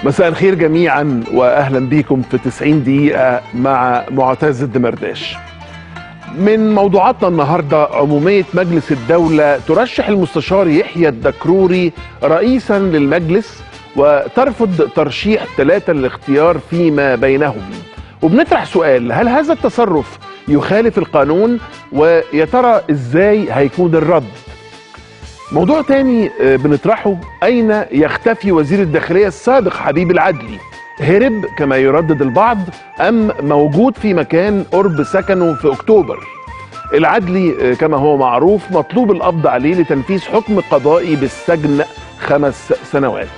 مساء الخير جميعا واهلا بيكم في 90 دقيقة مع معتز الدمرداش. من موضوعاتنا النهارده عمومية مجلس الدولة ترشح المستشار يحيى الدكروري رئيسا للمجلس وترفض ترشيح ثلاثة للاختيار فيما بينهم. وبنطرح سؤال هل هذا التصرف يخالف القانون ويا ترى ازاي هيكون الرد؟ موضوع تاني آه، بنطرحه أين يختفي وزير الداخلية السابق حبيب العدلي هرب كما يردد البعض أم موجود في مكان قرب سكنه في أكتوبر العدلي آه، كما هو معروف مطلوب القبض عليه لتنفيذ حكم قضائي بالسجن خمس سنوات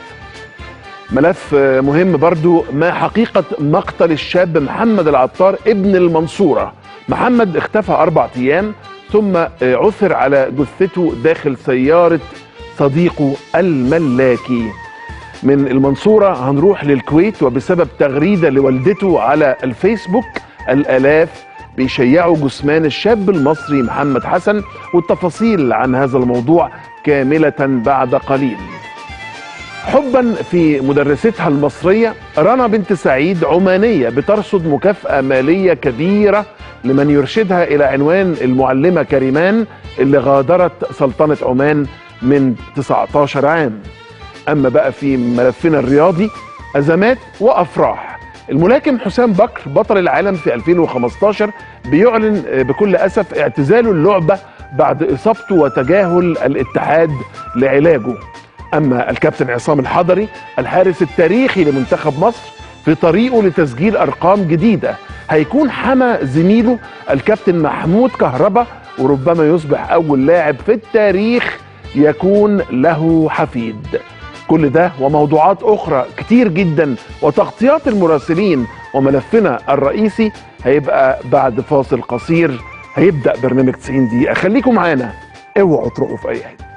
ملف آه، مهم برضو ما حقيقة مقتل الشاب محمد العطار ابن المنصورة محمد اختفى أربع أيام ثم آه، عثر على جثته داخل سيارة صديقه الملاكي من المنصورة هنروح للكويت وبسبب تغريدة لوالدته على الفيسبوك الآلاف بيشيعوا جثمان الشاب المصري محمد حسن والتفاصيل عن هذا الموضوع كاملة بعد قليل حبا في مدرستها المصرية رنا بنت سعيد عمانية بترصد مكافأة مالية كبيرة لمن يرشدها إلى عنوان المعلمة كريمان اللي غادرت سلطنة عمان من 19 عام أما بقى في ملفنا الرياضي أزمات وأفراح الملاكم حسام بكر بطل العالم في 2015 بيعلن بكل أسف اعتزاله اللعبة بعد إصابته وتجاهل الاتحاد لعلاجه أما الكابتن عصام الحضري الحارس التاريخي لمنتخب مصر في طريقه لتسجيل أرقام جديدة هيكون حمى زميله الكابتن محمود كهربا وربما يصبح أول لاعب في التاريخ يكون له حفيد كل ده وموضوعات أخرى كتير جدا وتغطيات المراسلين وملفنا الرئيسي هيبقى بعد فاصل قصير هيبدأ برنامج 90 دقيقة خليكم معانا اوعوا تروحوا في أي حتة